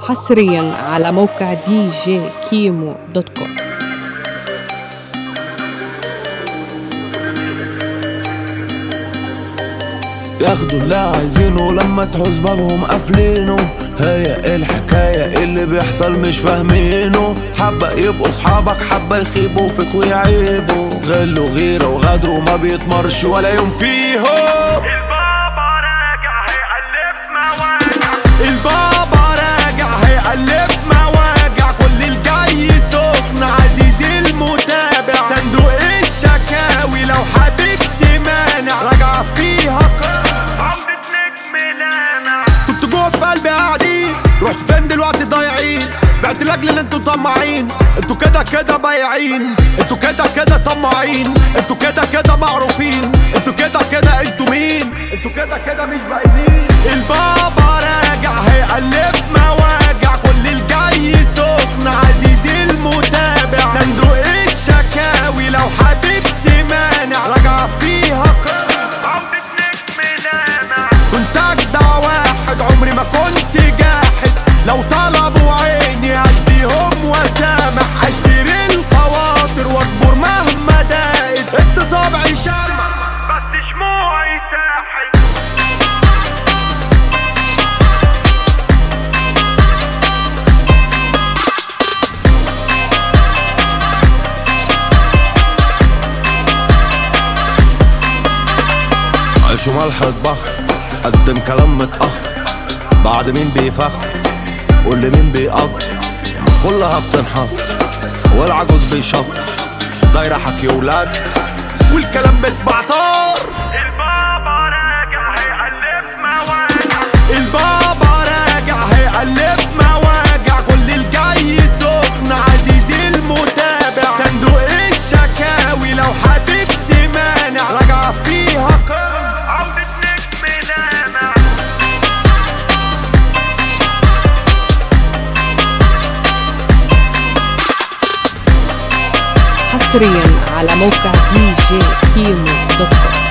حصريا على موقع دي جي كيمو دوت كوم ياخدوا اللي عايزينه لما تحوز بابهم قافلينه هي الحكاية اللي بيحصل مش فاهمينه حبة يبقوا صحابك حبة يخيبوا فيك ويعيبوا غلوا غيرة وغدروا ما بيتمرش ولا يوم فيهم البابا راجع هيقلب مواجع البابا راجع هيقلب مواجع كل الجاي سخن عزيزي المتابع صندوق الشكاوي لو حبيبتي مانع راجعة فيها قرار عمدة نجم لامع كنت جوه في قلبي قاعدين رحت فين دلوقتي ضايعين بعت لاجل اللي انتوا طماعين انتوا كده كده بايعين انتوا كده كده طماعين انتوا كده كده معروفين انتوا كده كده انتوا مين انتوا كده كده مش باينين البابا راجع هيقلب مواجع كل الجاي سخن عزيزي المتابع صندوق الشكاوي لو حبيبتي مانع راجعة فيها قرار عمدة نجم لامع كنت اجدع واحد عمري ما كنت جاحد لو طلبوا عيني اديهم وسامح اشتري الخواطر واكبر مهما داقت انت صابعي شمع بس شموعي ساحل عيش وملح اطبخ قدم كلام متأخر بعد مين بيفخر قول لي مين بيقدر كلها بتنحط والعجوز بيشط دايرة حكي ولاد والكلام متبعتار البابا راجع هيقلب مواجع البابا راجع هيقلب مواجع كل الجاي سخن عزيزي المتابع صندوق الشكاوي لو حبيبتي مانع راجعة فيها قرار عمدة نجم لامع حصريا على موقع دي جي كيمو دوت كوم